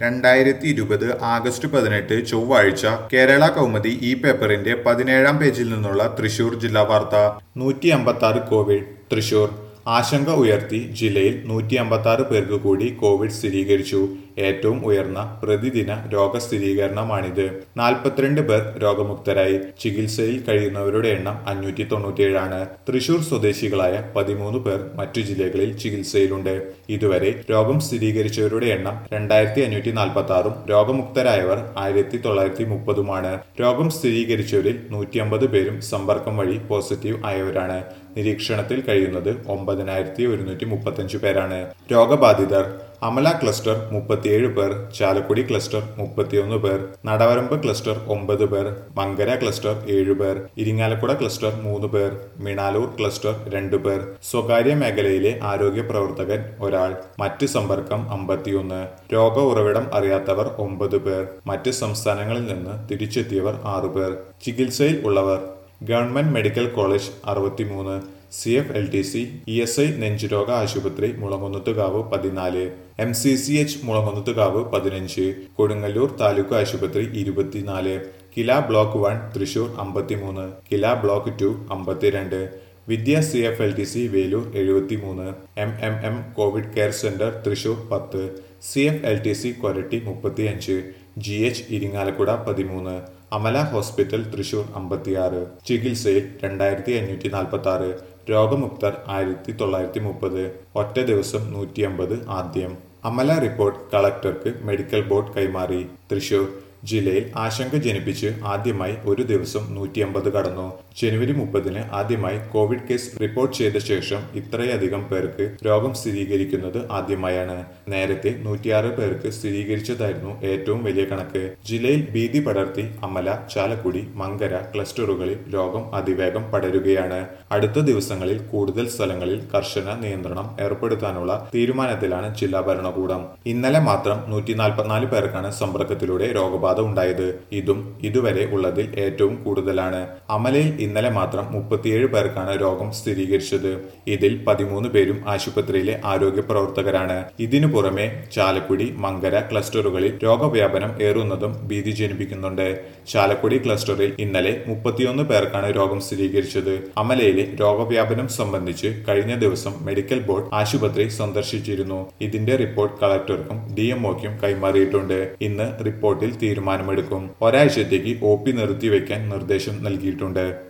രണ്ടായിരത്തി ഇരുപത് ആഗസ്റ്റ് പതിനെട്ട് ചൊവ്വാഴ്ച കേരള കൗമുദി ഈ പേപ്പറിന്റെ പതിനേഴാം പേജിൽ നിന്നുള്ള തൃശൂർ ജില്ലാ വാർത്ത നൂറ്റി അമ്പത്തി ആറ് കോവിഡ് തൃശൂർ ആശങ്ക ഉയർത്തി ജില്ലയിൽ നൂറ്റി അമ്പത്തി ആറ് പേർക്ക് കൂടി കോവിഡ് സ്ഥിരീകരിച്ചു ഏറ്റവും ഉയർന്ന പ്രതിദിന രോഗസ്ഥിരീകരണമാണിത് നാൽപ്പത്തിരണ്ട് പേർ രോഗമുക്തരായി ചികിത്സയിൽ കഴിയുന്നവരുടെ എണ്ണം അഞ്ഞൂറ്റി തൊണ്ണൂറ്റിയേഴാണ് തൃശൂർ സ്വദേശികളായ പതിമൂന്ന് പേർ മറ്റു ജില്ലകളിൽ ചികിത്സയിലുണ്ട് ഇതുവരെ രോഗം സ്ഥിരീകരിച്ചവരുടെ എണ്ണം രണ്ടായിരത്തി അഞ്ഞൂറ്റി നാൽപ്പത്തി ആറും രോഗമുക്തരായവർ ആയിരത്തി തൊള്ളായിരത്തി മുപ്പതുമാണ് രോഗം സ്ഥിരീകരിച്ചവരിൽ നൂറ്റി അമ്പത് പേരും സമ്പർക്കം വഴി പോസിറ്റീവ് ആയവരാണ് നിരീക്ഷണത്തിൽ കഴിയുന്നത് ഒമ്പതിനായിരത്തി ഒരുന്നൂറ്റി മുപ്പത്തഞ്ച് പേരാണ് രോഗബാധിതർ അമല ക്ലസ്റ്റർ മുപ്പത്തിയേഴ് പേർ ചാലക്കുടി ക്ലസ്റ്റർ മുപ്പത്തിയൊന്ന് പേർ നടവരമ്പ് ക്ലസ്റ്റർ ഒമ്പത് പേർ മങ്കര ക്ലസ്റ്റർ ഏഴ് പേർ ഇരിങ്ങാലക്കുട ക്ലസ്റ്റർ മൂന്ന് പേർ മിണാലൂർ ക്ലസ്റ്റർ രണ്ട് പേർ സ്വകാര്യ മേഖലയിലെ ആരോഗ്യ പ്രവർത്തകൻ ഒരാൾ മറ്റ് സമ്പർക്കം അമ്പത്തിയൊന്ന് രോഗ ഉറവിടം അറിയാത്തവർ ഒമ്പത് പേർ മറ്റ് സംസ്ഥാനങ്ങളിൽ നിന്ന് തിരിച്ചെത്തിയവർ ആറു പേർ ചികിത്സയിൽ ഉള്ളവർ ഗവൺമെന്റ് മെഡിക്കൽ കോളേജ് അറുപത്തിമൂന്ന് C F L T C E S I നെഞ്ചുരോഗ ആശുപത്രി മുളങ്ങുന്നത്തുകാവ് പതിനാല് M C C H Mulankunnathukavu പതിനഞ്ച് കൊടുങ്ങല്ലൂർ താലൂക്ക് ആശുപത്രി ഇരുപത്തിനാല് കില ബ്ലോക്ക് വൺ തൃശൂർ അമ്പത്തിമൂന്ന് കില ബ്ലോക്ക് ടു അമ്പത്തിരണ്ട് Vidya C F L T C Velur എഴുപത്തിമൂന്ന് M M M covid care centre Thrissur പത്ത് C F L T C Koratty മുപ്പത്തിയഞ്ച് ജി എച്ച് ഇരിങ്ങാലക്കുട പതിമൂന്ന് അമല ഹോസ്പിറ്റൽ തൃശൂർ അമ്പത്തിയാറ് ചികിത്സയിൽ രണ്ടായിരത്തി അഞ്ഞൂറ്റി നാൽപ്പത്തി ആറ് രോഗമുക്തർ ആയിരത്തി തൊള്ളായിരത്തി മുപ്പത് ഒറ്റ ദിവസം നൂറ്റി അമ്പത് ആദ്യം അമല റിപ്പോർട്ട് കളക്ടർക്ക് മെഡിക്കൽ ബോർഡ് കൈമാറി തൃശൂർ ജില്ലയിൽ ആശങ്ക ജനിപ്പിച്ച് ആദ്യമായി ഒരു ദിവസം നൂറ്റി അമ്പത് കടന്നു ജനുവരി മുപ്പതിന് ആദ്യമായി കോവിഡ് കേസ് റിപ്പോർട്ട് ചെയ്ത ശേഷം ഇത്രയധികം പേർക്ക് രോഗം സ്ഥിരീകരിക്കുന്നത് ആദ്യമായാണ് നേരത്തെ നൂറ്റിയാറ് പേർക്ക് സ്ഥിരീകരിച്ചതായിരുന്നു ഏറ്റവും വലിയ കണക്ക് ജില്ലയിൽ ഭീതി പടർത്തി അമല ചാലക്കുടി മങ്കര ക്ലസ്റ്ററുകളിൽ രോഗം അതിവേഗം പടരുകയാണ് അടുത്ത ദിവസങ്ങളിൽ കൂടുതൽ സ്ഥലങ്ങളിൽ കർശന നിയന്ത്രണം ഏർപ്പെടുത്താനുള്ള തീരുമാനത്തിലാണ് ജില്ലാ ഭരണകൂടം ഇന്നലെ മാത്രം നൂറ്റി നാൽപ്പത്തിനാല് പേർക്കാണ് സമ്പർക്കത്തിലൂടെ രോഗബാധ ഉണ്ടായത് ഇതും ഇതുവരെ ഉള്ളതിൽ ഏറ്റവും കൂടുതലാണ് അമലയിൽ ഇന്നലെ മാത്രം മുപ്പത്തിയേഴ് പേർക്കാണ് രോഗം സ്ഥിരീകരിച്ചത് ഇതിൽ പതിമൂന്ന് പേരും ആശുപത്രിയിലെ ആരോഗ്യ പ്രവർത്തകരാണ് ഇതിനു പുറമെ ചാലക്കുടി മങ്കര ക്ലസ്റ്ററുകളിൽ രോഗവ്യാപനം ഏറുന്നതും ഭീതി ജനിപ്പിക്കുന്നുണ്ട് ചാലക്കുടി ക്ലസ്റ്ററിൽ ഇന്നലെ മുപ്പത്തിയൊന്ന് പേർക്കാണ് രോഗം സ്ഥിരീകരിച്ചത് അമലയിലെ രോഗവ്യാപനം സംബന്ധിച്ച് കഴിഞ്ഞ ദിവസം മെഡിക്കൽ ബോർഡ് ആശുപത്രി സന്ദർശിച്ചിരുന്നു ഇതിന്റെ റിപ്പോർട്ട് കളക്ടർക്കും ഡിഎംഒക്കും കൈമാറിയിട്ടുണ്ട് ഇന്ന് റിപ്പോർട്ടിൽ തീരുമാനമെടുക്കും ഒരാഴ്ചത്തേക്ക് ഒ പി നിർത്തിവെക്കാൻ നിർദ്ദേശം നൽകിയിട്ടുണ്ട്